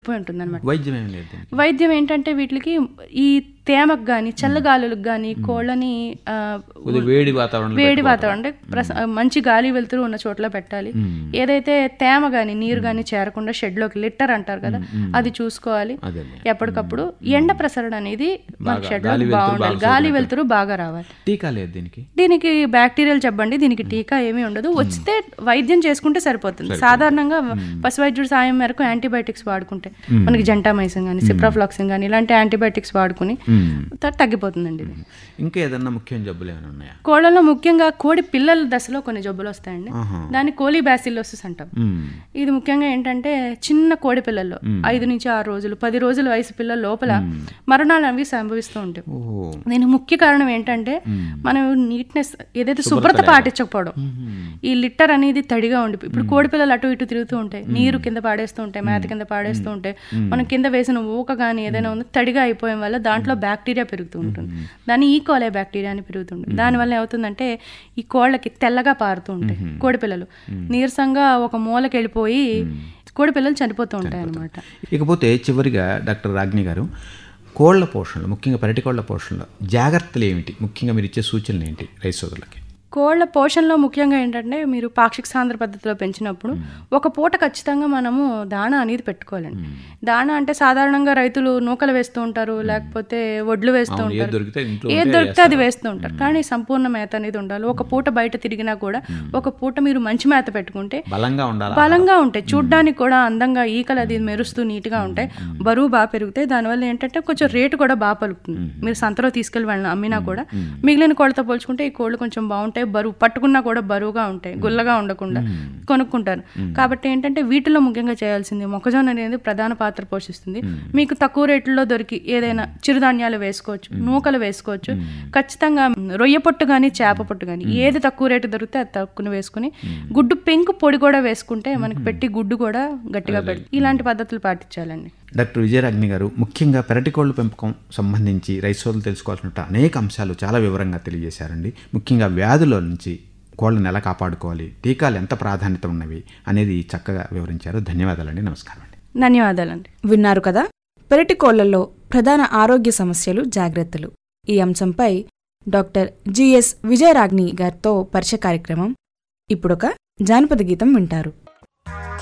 పోయి ఉంటుందన్నమాట వైద్యం ఏం లేదు దీనికి వైద్యం ఏంటంటే వీటికి ఈ తేమకు కానీ చల్లగాలులకు కానీ కోళ్ళని ఆ, కొద్దిగా వేడి వాతావరణం వేడి వాతావరణం అంటే ప్రస- మంచి గాలి వెలుతురు ఉన్న చోట్ల పెట్టాలి ఏదైతే తేమ కానీ నీరు కానీ చేరకుండా షెడ్లోకి లిట్టర్ అంటారు కదా అది చూసుకోవాలి అదే ఎప్పటికప్పుడు ఎండ ప్రసరణ అనేది మన షెడ్లో గాలి వెలుతురు బాగుండాలి బాగా గాలి వెలుతురు బాగా రావాలి టీకా లేదు దీనికి దీనికి బ్యాక్టీరియల్ చెప్పండి దీనికి టీకా ఏమీ ఉండదు వస్తే వైద్యం చేసుకుంటే సరిపోతుంది సాధారణంగా పశు వైద్యుడి సాయం మేరకు యాంటీబయాటిక్స్ వాడుకుంటే మనకి జంటామైసిన్ కానీ సిప్రాఫ్లాక్సిన్ కానీ ఇలాంటి యాంటీబయాటిక్స్ వాడుకుని మ్మ్. త- తగ్గిపోతుందండి ఇది ఇంకా ఏదన్నా ముఖ్యమైన జబ్బులు ఏమైనా ఉన్నాయా కోళ్ళలో ముఖ్యంగా కోడి పిల్లల దశలో కొన్ని జబ్బులు వస్తాయండి ఆహా. దాన్ని కోలి బ్యాసిల్లోసిస్ అంటాం మ్మ్. ఇది ముఖ్యంగా ఏంటంటే చిన్న కోడి పిల్లల్లో ఐదు నుంచి ఆరు రోజులు పది రోజుల వయసు పిల్లల లోపల మరణాలు అవి సంభవిస్తూ ఉంటాయి ఓహో దీనికి ముఖ్య కారణం ఏంటంటే మనం నీట్నెస్ ఏదైతే శుభ్రత పాటించకపోవడం ఈ లిట్టర్ అనేది తడిగా ఉండి ఇప్పుడు కోడి పిల్లలు అటు ఇటు తిరుగుతూ ఉంటాయి నీరు కింద పాడేస్తూ ఉంటాయి మేత కింద పాడేస్తూ ఉంటాయి మనం కింద వేసిన ఊక కానీ ఏదైనా ఉంది తడిగా అయిపోయడం వల్ల దాంట్లో బ్యాక్టీరియా పెరుగుతూ ఉంటుంది దాన్ని ఈ కోలే బ్యాక్టీరియా అని పెరుగుతుంటుంది దానివల్ల ఏమవుతుందంటే ఈ కోళ్ళకి తెల్లగా పారుతూ ఉంటాయి కోడి పిల్లలు నీరసంగా ఒక మూలకి వెళ్ళిపోయి కోడి పిల్లలు చనిపోతూ ఉంటాయి అన్నమాట ఇకపోతే చివరిగా డాక్టర్ రాజ్ఞి గారు కోళ్ల పోషణలో ముఖ్యంగా పెరటి కోళ్ల పోషణలో జాగ్రత్తలు ఏమిటి ముఖ్యంగా మీరు ఇచ్చే సూచనలు ఏంటి రైతు సోదరులకి కోళ్ళ పోషణలో ముఖ్యంగా ఏంటంటే మీరు పాక్షిక సాంద్ర పద్ధతిలో పెంచినప్పుడు ఒక పూట ఖచ్చితంగా మనము దాణా అనేది పెట్టుకోవాలండి దాణా అంటే సాధారణంగా రైతులు నూకలు వేస్తూ ఉంటారు లేకపోతే వడ్లు వేస్తూ ఏది ఉంటారు దొరికితే ఇంట్లో ఏది దొరికితే అది వేస్తూ ఉంటారు కానీ సంపూర్ణ మేత అనేది ఉండాలి ఒక పూట బయట తిరిగినా కూడా ఒక పూట మీరు మంచి మేత పెట్టుకుంటే బలంగా ఉండాలా బలంగా ఉంటాయి చూడ్డానికి కూడా అందంగా ఈకలు అది మెరుస్తూ నీట్గా ఉంటాయి బరువు బాగా పెరుగుతాయి దానివల్ల ఏంటంటే కొంచెం రేటు కూడా బాగా పలుకుతుంది మీరు సంతలో తీసుకెళ్ళి వాళ్ళని అమ్మినా కూడా మిగిలిన కోళ్ళతో పోల్చుకుంటే ఈ కోళ్ళు కొంచెం బాగుంటాయి బరువు పట్టుకున్నా కూడా బరువుగా ఉంటాయి గుల్లగా ఉండకుండా కొనుక్కుంటారు కాబట్టి ఏంటంటే వీటిలో ముఖ్యంగా చేయాల్సింది మొక్కజొన్న అనేది ప్రధాన పాత్ర పోషిస్తుంది మీకు తక్కువ రేట్లలో దొరికి ఏదైనా చిరుధాన్యాలు వేసుకోవచ్చు నూకలు వేసుకోవచ్చు ఖచ్చితంగా రొయ్య పొట్టు కానీ చేప పొట్టు కానీ ఏది తక్కువ రేటు దొరికితే అది తక్కువ వేసుకుని గుడ్డు పెంకు పొడి కూడా వేసుకుంటే మనకి పెట్టి గుడ్డు కూడా గట్టిగా పెడుతుంది ఇలాంటి పద్ధతులు పాటించాలండి డాక్టర్ విజయరాజ్ఞి గారు ముఖ్యంగా పెరటి కోళ్ళ పెంపకం సంబంధించి రైతు సోదరులు తెలుసుకోవాల్సిన అనేక అంశాలు చాలా వివరంగా తెలియజేశారండి ముఖ్యంగా వ్యాధుల నుంచి కోళ్ళని ఎలా కాపాడుకోవాలి టీకాలు ఎంత ప్రాధాన్యత ఉన్నవి అనేది చక్కగా వివరించారు ధన్యవాదాలండి నమస్కారం అండి ధన్యవాదాలండి విన్నారు కదా పెరటి కోళ్లలో ప్రధాన ఆరోగ్య సమస్యలు జాగ్రత్తలు ఈ అంశంపై డాక్టర్ జిఎస్ విజయరాగ్ని గారితో పరిచయ కార్యక్రమం ఇప్పుడొక జానపద గీతం వింటారు